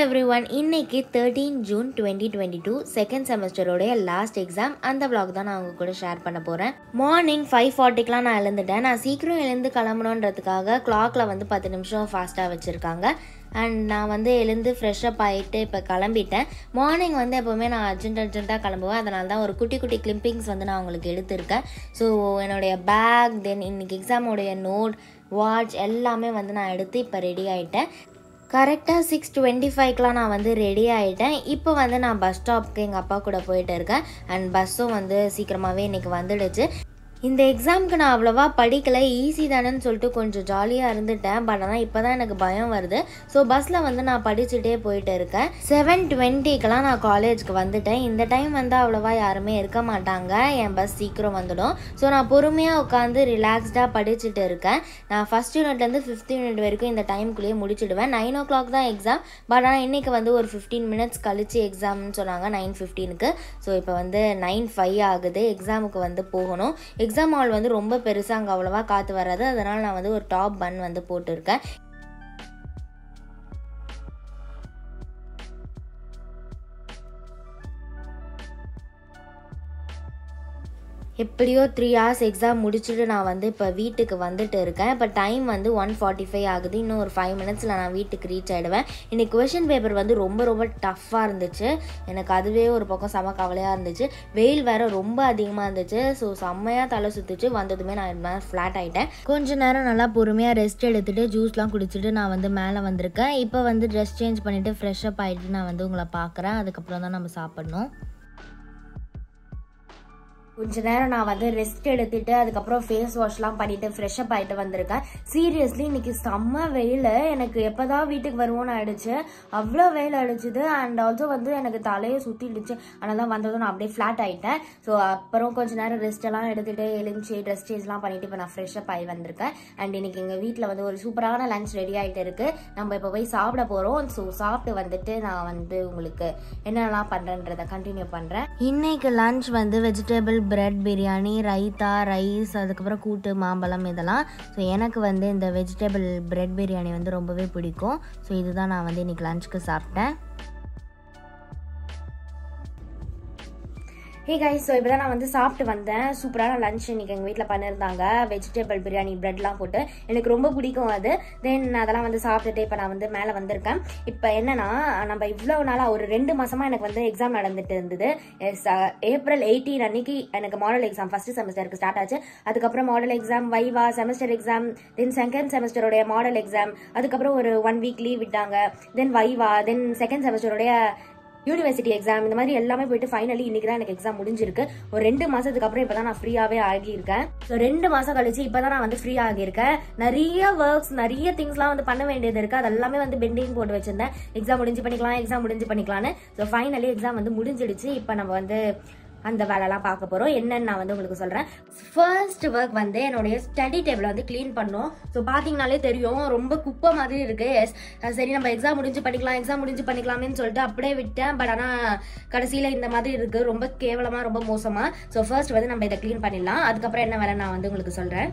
every everyone இன்னைக்கு thirteen June twenty twenty two second செமஸ்டரோடைய last exam அந்த vlog தான் நான் உங்க கூட ஷேர் பண்ண போகிறேன் மார்னிங் ஃபைவ் ஃபார்ட்டிக்கெலாம் நான் எழுந்துட்டேன் நான் சீக்கிரம் எழுந்து கிளம்பணுன்றதுக்காக கிளாக்ல வந்து பத்து நிமிஷம் ஃபாஸ்ட்டாக வச்சுருக்காங்க அண்ட் நான் வந்து எழுந்து ஃப்ரெஷ்அப் ஆகிட்டு இப்போ கிளம்பிட்டேன் மார்னிங் வந்து எப்போவுமே நான் அர்ஜென்ட் அர்ஜென்ட்டாக கிளம்புவேன் அதனால தான் ஒரு குட்டி குட்டி கிளிப்பிங்ஸ் வந்து நான் உங்களுக்கு எடுத்திருக்கேன் ஸோ என்னுடைய பேக் தென் இன்னைக்கு எக்ஸாமோடைய நோட் வாட்ச் எல்லாமே வந்து நான் எடுத்து இப்போ ரெடி ஆகிட்டேன் கரெக்டாக சிக்ஸ் டுவெண்ட்டி ஃபைவ்க்கெலாம் நான் வந்து ரெடி ஆகிட்டேன் இப்போ வந்து நான் பஸ் ஸ்டாப்க்கு எங்கள் அப்பா கூட போயிட்டு இருக்கேன் அண்ட் பஸ்ஸும் வந்து சீக்கிரமாகவே இன்றைக்கி வந்துடுச்சு இந்த எக்ஸாமுக்கு நான் அவ்வளோவா படிக்கலை ஈஸி தானேன்னு சொல்லிட்டு கொஞ்சம் ஜாலியாக இருந்துட்டேன் பட் ஆனால் இப்போ தான் எனக்கு பயம் வருது ஸோ பஸ்ஸில் வந்து நான் படிச்சுட்டே போயிட்டு இருக்கேன் செவன் டுவெண்ட்டிக்கெலாம் நான் காலேஜ்க்கு வந்துட்டேன் இந்த டைம் வந்து அவ்வளோவா யாருமே இருக்க மாட்டாங்க என் பஸ் சீக்கிரம் வந்துடும் ஸோ நான் பொறுமையாக உட்காந்து ரிலாக்ஸ்டாக படிச்சுட்டு இருக்கேன் நான் ஃபஸ்ட் யூனிட்லேருந்து ஃபிஃப்த் யூனிட் வரைக்கும் இந்த டைம்குள்ளேயே முடிச்சிடுவேன் நைன் ஓ கிளாக் தான் எக்ஸாம் பட் ஆனால் இன்றைக்கி வந்து ஒரு ஃபிஃப்டீன் மினிட்ஸ் கழிச்சு எக்ஸாம்னு சொன்னாங்க நைன் ஃபிஃப்டீனுக்கு ஸோ இப்போ வந்து நைன் ஃபைவ் ஆகுது எக்ஸாமுக்கு வந்து போகணும் எக்ஸாம் ஹால் வந்து ரொம்ப பெருசாக அங்கே அவ்வளோவா காற்று வராது அதனால் நான் வந்து ஒரு டாப் பன் வந்து போட்டிருக்கேன் எப்படியோ த்ரீ ஹவர்ஸ் எக்ஸாம் முடிச்சுட்டு நான் வந்து இப்போ வீட்டுக்கு வந்துட்டு இருக்கேன் இப்போ டைம் வந்து ஒன் ஃபார்ட்டி ஃபைவ் ஆகுது இன்னும் ஒரு ஃபைவ் மினிட்ஸில் நான் வீட்டுக்கு ரீச் ஆகிடுவேன் இன்னைக்கு கொஷின் பேப்பர் வந்து ரொம்ப ரொம்ப டஃப்பாக இருந்துச்சு எனக்கு அதுவே ஒரு பக்கம் செம கவலையாக இருந்துச்சு வெயில் வேற ரொம்ப அதிகமாக இருந்துச்சு ஸோ செம்மையாக தலை சுற்றுச்சு வந்ததுமே நான் ஃப்ளாட் ஆகிட்டேன் கொஞ்ச நேரம் நல்லா பொறுமையாக ரெஸ்ட் எடுத்துகிட்டு ஜூஸ்லாம் குடிச்சிட்டு நான் வந்து மேலே வந்திருக்கேன் இப்போ வந்து ட்ரெஸ் சேஞ்ச் பண்ணிவிட்டு ஃப்ரெஷ்அப் ஆகிட்டு நான் வந்து உங்களை பார்க்குறேன் அதுக்கப்புறம் தான் நம்ம சாப்பிட்ணும் கொஞ்ச நேரம் நான் வந்து ரெஸ்ட் எடுத்துட்டு அதுக்கப்புறம் ஃபேஸ் வாஷ்லாம் பண்ணிட்டு ஃப்ரெஷ்அப் ஆகிட்டு வந்திருக்கேன் சீரியஸ்லி இன்னைக்கு செம்ம வெயில் எனக்கு எப்போதான் வீட்டுக்கு வருவோம்னு ஆயிடுச்சு அவ்வளோ வெயில் அடிச்சுது அண்ட் ஆல்சோ வந்து எனக்கு தலையை சுற்றிடுச்சு ஆனால் தான் வந்ததும் நான் அப்படியே ஃப்ளாட் ஆகிட்டேன் ஸோ அப்புறம் கொஞ்ச நேரம் ரெஸ்ட் எல்லாம் எடுத்துட்டு எழுந்துச்சு ட்ரெஸ் சேஞ்ச்லாம் பண்ணிட்டு இப்போ நான் ஃப்ரெஷ்அப் ஆகி வந்திருக்கேன் அண்ட் இன்னைக்கு எங்கள் வீட்டில் வந்து ஒரு சூப்பரான லஞ்ச் ரெடி ஆகிட்டு இருக்கு நம்ம இப்போ போய் சாப்பிட போகிறோம் ஸோ சாப்பிட்டு வந்துட்டு நான் வந்து உங்களுக்கு என்னென்னலாம் பண்ணுறேன்றதை கண்டினியூ பண்ணுறேன் இன்னைக்கு லஞ்ச் வந்து vegetable bread biryani raita rice அதுக்கப்புறம் கூட்டு மாம்பழம் இதெல்லாம் ஸோ எனக்கு வந்து இந்த வெஜிடபிள் பிரெட் பிரியாணி வந்து ரொம்பவே பிடிக்கும் ஸோ இதுதான் நான் வந்து இன்னைக்கு லஞ்சுக்கு சாப்பிட்டேன் ஹே கைஸ் ஸோ இப்போ தான் நான் வந்து சாப்பிட்டு வந்தேன் சூப்பரான லஞ்ச் இன்னைக்கு எங்கள் வீட்டில் பண்ணியிருந்தாங்க வெஜிடபிள் பிரியாணி பிரெட்லாம் போட்டு எனக்கு ரொம்ப பிடிக்கும் அது தென் அதெல்லாம் வந்து சாப்பிட்டுட்டு இப்போ நான் வந்து மேலே வந்திருக்கேன் இப்போ என்னன்னா நம்ம இவ்வளோ நாளாக ஒரு ரெண்டு மாசமாக எனக்கு வந்து எக்ஸாம் நடந்துட்டு இருந்தது ஏப்ரல் எயிட்டீன் அன்னைக்கு எனக்கு மாடல் எக்ஸாம் ஃபர்ஸ்ட் செமஸ்டருக்கு ஸ்டார்ட் ஆச்சு அதுக்கப்புறம் model exam viva semester exam then second செமஸ்டரோடைய மாடல் எக்ஸாம் அதுக்கப்புறம் ஒரு ஒன் வீக் லீவ் விட்டாங்க தென் வைவா தென் செகண்ட் செமஸ்டரோடைய யூனிவர்சிட்டி எக்ஸாம் இந்த மாதிரி எல்லாமே போயிட்டு ஃபைனலி இன்னைக்கு தான் எனக்கு எக்ஸாம் முடிஞ்சிருக்கு ஒரு ரெண்டு மாசத்துக்கு அப்புறம் இப்போ தான் நான் ஃப்ரீயாகவே ஆகியிருக்கேன் ஸோ ரெண்டு மாசம் கழிச்சு இப்போ தான் நான் வந்து ஃப்ரீ ஆகியிருக்கேன் நிறைய ஒர்க்ஸ் நிறைய திங்ஸ்லாம் வந்து பண்ண வேண்டியது இருக்கு அது எல்லாமே வந்து பெண்டிங் போட்டு வச்சிருந்தேன் எக்ஸாம் முடிஞ்சு பண்ணிக்கலாம் எக்ஸாம் முடிஞ்சு பண்ணிக்கலாம்னு ஸோ ஃபைனலி எக்ஸாம் வந்து முடிஞ்சிடுச்சு இப்போ நம்ம வந்து அந்த வேலைலாம் பார்க்க போகிறோம் என்னன்னு நான் வந்து உங்களுக்கு சொல்கிறேன் ஃபர்ஸ்ட் ஒர்க் வந்து என்னுடைய ஸ்டடி டேபிளை வந்து க்ளீன் பண்ணோம் ஸோ பார்த்தீங்கனாலே தெரியும் ரொம்ப குப்பை மாதிரி இருக்கு எஸ் சரி நம்ம எக்ஸாம் முடிஞ்சு பண்ணிக்கலாம் எக்ஸாம் முடிஞ்சு பண்ணிக்கலாமேன்னு சொல்லிட்டு அப்படியே விட்டேன் பட் ஆனால் கடைசியில் இந்த மாதிரி இருக்கு ரொம்ப கேவலமாக ரொம்ப மோசமாக ஸோ ஃபர்ஸ்ட் வந்து நம்ம இதை க்ளீன் பண்ணிடலாம் அதுக்கப்புறம் என்ன வேலை நான் வந்து உங்களுக்கு சொல்கிறேன்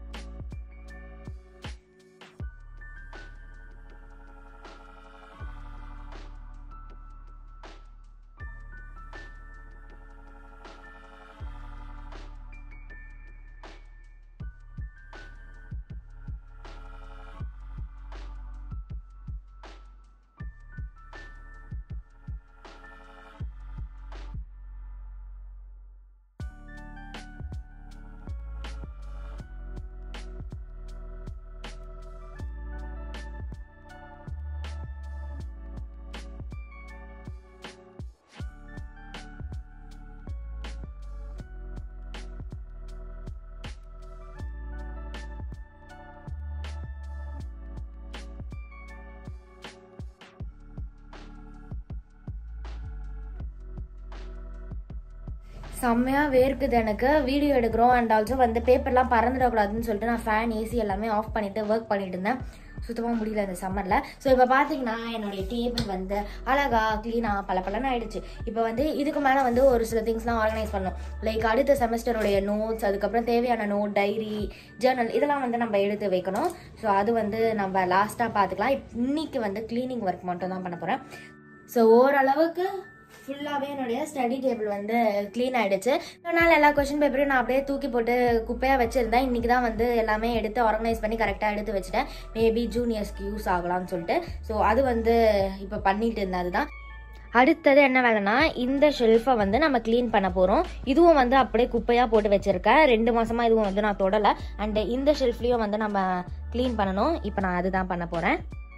செம்மையாக வேர்க்குது எனக்கு வீடியோ எடுக்கிறோம் அண்ட் ஆல்சோ வந்து பேப்பர்லாம் பறந்துடக்கூடாதுன்னு சொல்லிட்டு நான் ஃபேன் ஏசி எல்லாமே ஆஃப் பண்ணிட்டு ஒர்க் பண்ணிட்டு இருந்தேன் ஸோ சுத்தமாக முடியல இந்த சம்மரில் ஸோ இப்போ பார்த்தீங்கன்னா என்னுடைய டேபிள் வந்து அழகா க்ளீனாக பல பலன்னு ஆயிடுச்சு இப்போ வந்து இதுக்கு மேலே வந்து ஒரு சில திங்ஸ்லாம் ஆர்கனைஸ் பண்ணணும் லைக் அடுத்த செமஸ்டருடைய நோட்ஸ் அதுக்கப்புறம் தேவையான நோட் டைரி ஜேர்னல் இதெல்லாம் வந்து நம்ம எடுத்து வைக்கணும் ஸோ அது வந்து நம்ம லாஸ்ட்டாக பார்த்துக்கலாம் இப்- இன்னைக்கு வந்து க்ளீனிங் ஒர்க் மட்டும் தான் பண்ண போகிறேன் ஸோ ஓரளவுக்கு ஃபுல்லாகவே என்னுடைய ஸ்டடி டேபிள் வந்து க்ளீன் ஆயிடுச்சு அதனால் எல்லா கொஷின் பேப்பரையும் நான் அப்படியே தூக்கி போட்டு குப்பையாக வச்சுருந்தேன் இன்றைக்கி தான் வந்து எல்லாமே எடுத்து ஆர்கனைஸ் பண்ணி கரெக்டாக எடுத்து வச்சுட்டேன் மேபி ஜூனியர்ஸ்க்கு யூஸ் ஆகலாம்னு சொல்லிட்டு ஸோ அது வந்து இப்போ பண்ணிட்டு இருந்தேன் அதுதான் அடுத்தது என்ன வேலைனா இந்த ஷெல்ஃபை வந்து நம்ம க்ளீன் பண்ண போகிறோம் இதுவும் வந்து அப்படியே குப்பையாக போட்டு வச்சுருக்கேன் ரெண்டு மாசமா இதுவும் வந்து நான் தொடலை அண்ட் இந்த ஷெல்ஃப்லேயும் வந்து நம்ம க்ளீன் பண்ணணும் இப்போ நான் அதுதான் பண்ண போகிறேன்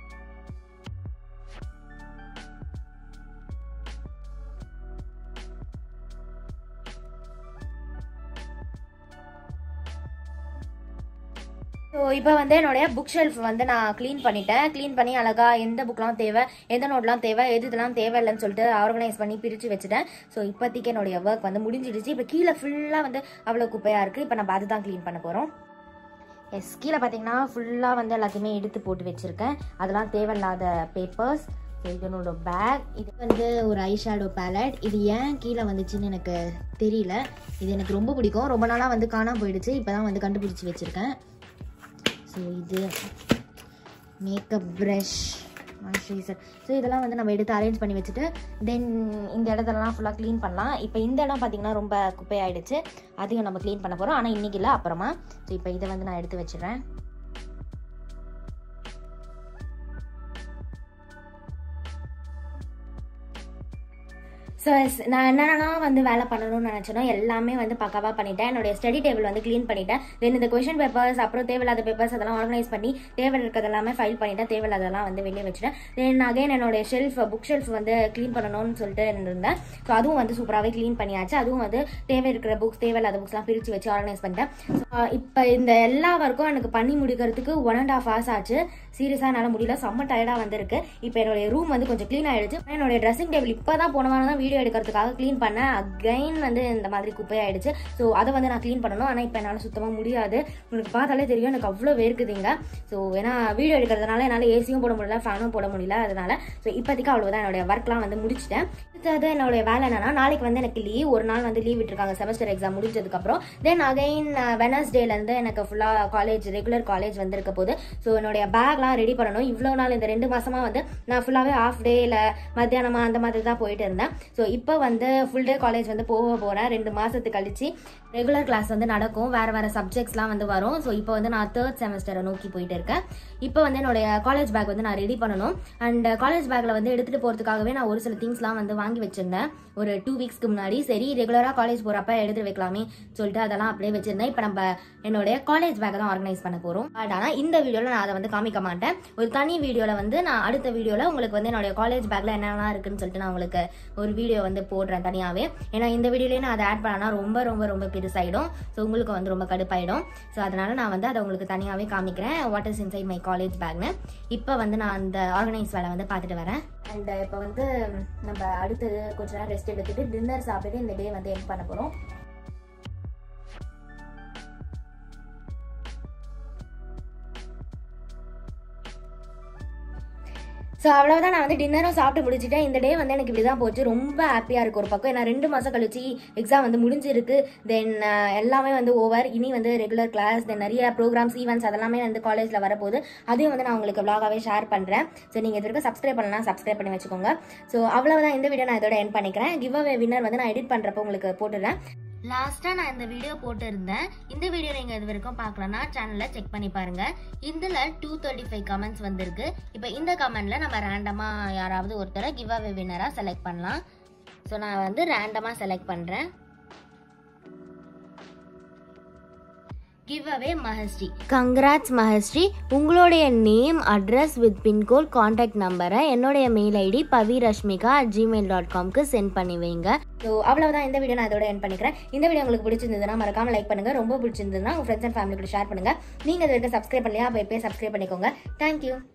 ஸோ இப்போ வந்து என்னுடைய புக் ஷெல்ஃப் வந்து நான் க்ளீன் பண்ணிட்டேன் க்ளீன் பண்ணி அழகா எந்த புக்லாம் தேவை எந்த நோட்லாம் தேவை எது இதெல்லாம் தேவையில்லைன்னு சொல்லிட்டு ஆர்கனைஸ் பண்ணி பிரித்து வச்சுட்டேன் ஸோ இப்போதைக்கு என்னுடைய ஒர்க் வந்து முடிஞ்சிடுச்சு இப்போ கீழே ஃபுல்லாக வந்து அவ்வளோ குப்பையாக இருக்குது இப்போ நம்ம அதுதான் க்ளீன் பண்ண போகிறோம் எஸ் கீழே பார்த்தீங்கன்னா ஃபுல்லாக வந்து எல்லாத்தையுமே எடுத்து போட்டு வச்சுருக்கேன் அதெல்லாம் தேவையில்லாத பேப்பர்ஸ் இது என்னோட பேக் இது வந்து ஒரு ஐ ஷேடோ பேலட் இது ஏன் கீழே வந்துச்சுன்னு எனக்கு தெரியல இது எனக்கு ரொம்ப பிடிக்கும் ரொம்ப நாளாக வந்து காணாம போயிடுச்சு இப்போ தான் வந்து கண்டுபிடிச்சி வச்சுருக்கேன் ஸோ இது மேக்கப் ப்ரஷ் மாய்ஸ்சரைசர் ஸோ இதெல்லாம் வந்து நம்ம எடுத்து அரேஞ்ச் பண்ணி வச்சுட்டு தென் இந்த இடத்தெல்லாம் ஃபுல்லாக க்ளீன் பண்ணலாம் இப்போ இந்த இடம் பார்த்திங்கன்னா ரொம்ப குப்பையாயிடுச்சு அதையும் நம்ம க்ளீன் பண்ண போகிறோம் ஆனால் இன்றைக்கி இல்லை அப்புறமா ஸோ இப்போ இதை வந்து நான் எடுத்து வச்சிடுறேன் ஸோ நான் என்னென்னா வந்து வேலை பண்ணணும்னு நினச்சேனோ எல்லாமே வந்து பக்காவாக பண்ணிட்டேன் என்னுடைய ஸ்டடி டேபிள் வந்து க்ளீன் பண்ணிட்டேன் தென் இந்த கொஷின் பேப்பர்ஸ் அப்புறம் தேவையில்லாத பேப்பர்ஸ் அதெல்லாம் ஆர்கனைஸ் பண்ணி தேவை இருக்கிறது எல்லாமே ஃபைல் பண்ணிட்டேன் தேவையில்லாதெல்லாம் வந்து வெளியே வச்சுட்டேன் தென் அகைன் என்னுடைய ஷெல்ஃப் புக் ஷெல்ஃப் வந்து க்ளீன் பண்ணணும்னு சொல்லிட்டு இருந்தேன் ஸோ அதுவும் வந்து சூப்பராகவே க்ளீன் பண்ணியாச்சு அதுவும் வந்து தேவை இருக்கிற புக்ஸ் தேவையில்லாத புக்ஸ்லாம் பிரித்து வச்சு ஆர்கனைஸ் பண்ணிட்டேன் இப்போ இந்த எல்லா ஒர்க்கும் எனக்கு பண்ணி முடிக்கிறதுக்கு ஒன் அண்ட் ஆஃப் ஹவர்ஸ் ஆச்சு சீரியஸாக என்னால் முடியல செம்ம டயர்டாக வந்திருக்கு இப்போ என்னுடைய ரூம் வந்து கொஞ்சம் க்ளீன் ஆயிடுச்சு என்னுடைய ட்ரெஸ்ஸிங் டேபிள் இப்போ தான் போன வாரம் தான் வீடியோ எடுக்கிறதுக்காக க்ளீன் பண்ணேன் அகைன் வந்து இந்த மாதிரி குப்பையாயிடுச்சு ஸோ அதை வந்து நான் க்ளீன் பண்ணணும் ஆனால் இப்போ என்னால் சுத்தமாக முடியாது உங்களுக்கு பார்த்தாலே தெரியும் எனக்கு அவ்வளோ வேர்க்குதுங்க ஸோ ஏன்னா வீடியோ எடுக்கிறதுனால என்னால் ஏசியும் போட முடியல ஃபேனும் போட முடியல அதனால ஸோ இப்போதைக்கு அவ்வளோதான் என்னுடைய ஒர்க்லாம் வந்து முடிச்சிட்டேன் அடுத்தது என்னுடைய வேலை என்னன்னா நாளைக்கு வந்து எனக்கு லீவ் ஒரு நாள் வந்து லீவ் விட்டுருக்காங்க செமஸ்டர் எக்ஸாம் முடிஞ்சதுக்கப்புறம் தென் அகைன் வெனஸ்டேலேருந்து எனக்கு ஃபுல்லாக காலேஜ் ரெகுலர் காலேஜ் வந்திருக்க போது ஸோ என்னுடைய பேக்லாம் ரெடி பண்ணணும் இவ்வளோ நாள் இந்த ரெண்டு மாசமா வந்து நான் ஃபுல்லாகவே ஆஃப் டே இல்லை மத்தியானமா அந்த மாதிரி தான் போயிட்டு இருந்தேன் ஸோ இப்போ வந்து ஃபுல் டே காலேஜ் வந்து போக போகிறேன் ரெண்டு மாதத்துக்கு கழிச்சு ரெகுலர் கிளாஸ் வந்து நடக்கும் வேறு வேறு சப்ஜெக்ட்ஸ்லாம் வந்து வரும் ஸோ இப்போ வந்து நான் தேர்ட் செமஸ்டரை நோக்கி போயிட்டு இருக்கேன் இப்போ வந்து என்னுடைய காலேஜ் பேக் வந்து நான் ரெடி பண்ணணும் அண்ட் காலேஜ் பேக்கில் வந்து எடுத்துகிட்டு போகிறதுக்காகவே நான் ஒரு சில திங்ஸ்லாம் வந்து வாங்கி வச்சிருந்தேன் ஒரு டூ வீக்ஸ்க்கு முன்னாடி சரி ரெகுலராக காலேஜ் போகிறப்ப எடுத்து வைக்கலாமே சொல்லிட்டு அதெல்லாம் அப்படியே வச்சிருந்தேன் இப்போ நம்ம என்னுடைய காலேஜ் பேக்கை தான் ஆர்கனைஸ் பண்ண போகிறோம் பட் ஆனால் இந்த வீடியோவில் நான் அதை வந்து காமிக்க மாட்டேன் ஒரு தனி வீடியோவில் வந்து நான் அடுத்த வீடியோவில் உங்களுக்கு வந்து என்னுடைய காலேஜ் பேக்கில் என்னென்ன இருக்குன்னு சொல்லிட்டு நான் உங்களுக்கு ஒரு வீடியோ வந்து போடுறேன் தனியாகவே ஏன்னா இந்த வீடியோலேயே நான் அதை ஆட் பண்ணனா ரொம்ப ரொம்ப ரொம்ப பெருசாயிடும் ஸோ உங்களுக்கு வந்து ரொம்ப கடுப்பாயிடும் ஸோ அதனால நான் வந்து அதை உங்களுக்கு தனியாகவே காமிக்கிறேன் what is inside my college பேக்னு இப்போ வந்து நான் அந்த ஆர்கனைஸ் வேலை வந்து பார்த்துட்டு வரேன் அண்ட் இப்போ வந்து நம்ம அடுத்தது கொஞ்ச நேரம் ரெஸ்ட் எடுத்துட்டு டின்னர் சாப்பிட்டுட்டு இந்த டே வந்து எண்ட் பண்ண போகிறோம் ஸோ அவ்வளோதான் நான் வந்து டின்னரும் சாப்பிட்டு முடிச்சிட்டேன் இந்த டே வந்து எனக்கு இப்படி தான் போச்சு ரொம்ப ஹாப்பியாக இருக்கு ஒரு பக்கம் ஏன்னா ரெண்டு மாதம் கழிச்சு எக்ஸாம் வந்து முடிஞ்சிருக்கு தென் எல்லாமே வந்து ஓவர் இனி வந்து ரெகுலர் கிளாஸ் தென் நிறைய ப்ரோக்ராம்ஸ் ஈவெண்ட்ஸ் அதெல்லாமே வந்து காலேஜில் வரப்போகுது அதையும் வந்து நான் உங்களுக்கு vlog-ஆவே ஷேர் பண்ணுறேன் ஸோ நீங்கள் இது வரைக்கும் சப்ஸ்கிரைப் பண்ணலாம் சப்ஸ்கிரைப் பண்ணி வச்சுக்கோங்க ஸோ அவ்வளவுதான் இந்த வீடியோ நான் இதோட என் பண்ணிக்கிறேன் கிவ் அவே வின்னர் வந்து நான் எடிட் பண்ணுறப்போ உங்களுக்கு போட்டுடுறேன் லாஸ்ட்டாக நான் இந்த வீடியோ போட்டிருந்தேன் இந்த வீடியோ நீங்கள் இது வரைக்கும் பார்க்கலன்னா சேனலை செக் பண்ணி பாருங்க இதில் டூ தேர்ட்டி ஃபைவ் கமெண்ட்ஸ் வந்திருக்கு இப்போ இந்த கமெண்ட்ல நம்ம ரேண்டமாக யாராவது ஒருத்தரை கிவ் அவே வின்னராக செலக்ட் பண்ணலாம் ஸோ நான் வந்து ரேண்டமாக செலக்ட் பண்ணுறேன் கிவ் அவே மஹஸ்ரீ கங்க்ராட்ஸ் மஹஸ்ரீ உங்களுடைய name address with pincode contact நம்பரை என்னுடைய mail ID Pavi Rashmika at Gmail dot காம்க்கு சென்ட் பண்ணி வைங்க ஸோ அவ்வளவுதான் இந்த வீடியோ நான் இதோட என் பண்ணிக்கிறேன் இந்த வீடியோ உங்களுக்கு பிடிச்சிருந்ததுன்னா மறக்காம லைக் பண்ணுங்க ரொம்ப பிடிச்சிருந்ததுன்னா உங்க ஃப்ரெண்ட்ஸ் அண்ட் ஃபேமிலி கூட ஷேர் பண்ணுங்க நீங்க இது வரைக்கும் சப்ஸ்கிரைப் பண்ணலையா அப்போ எப்பயே சப்ஸ்கிரைப் பண்ணிக்கோங்க தேங்க்யூ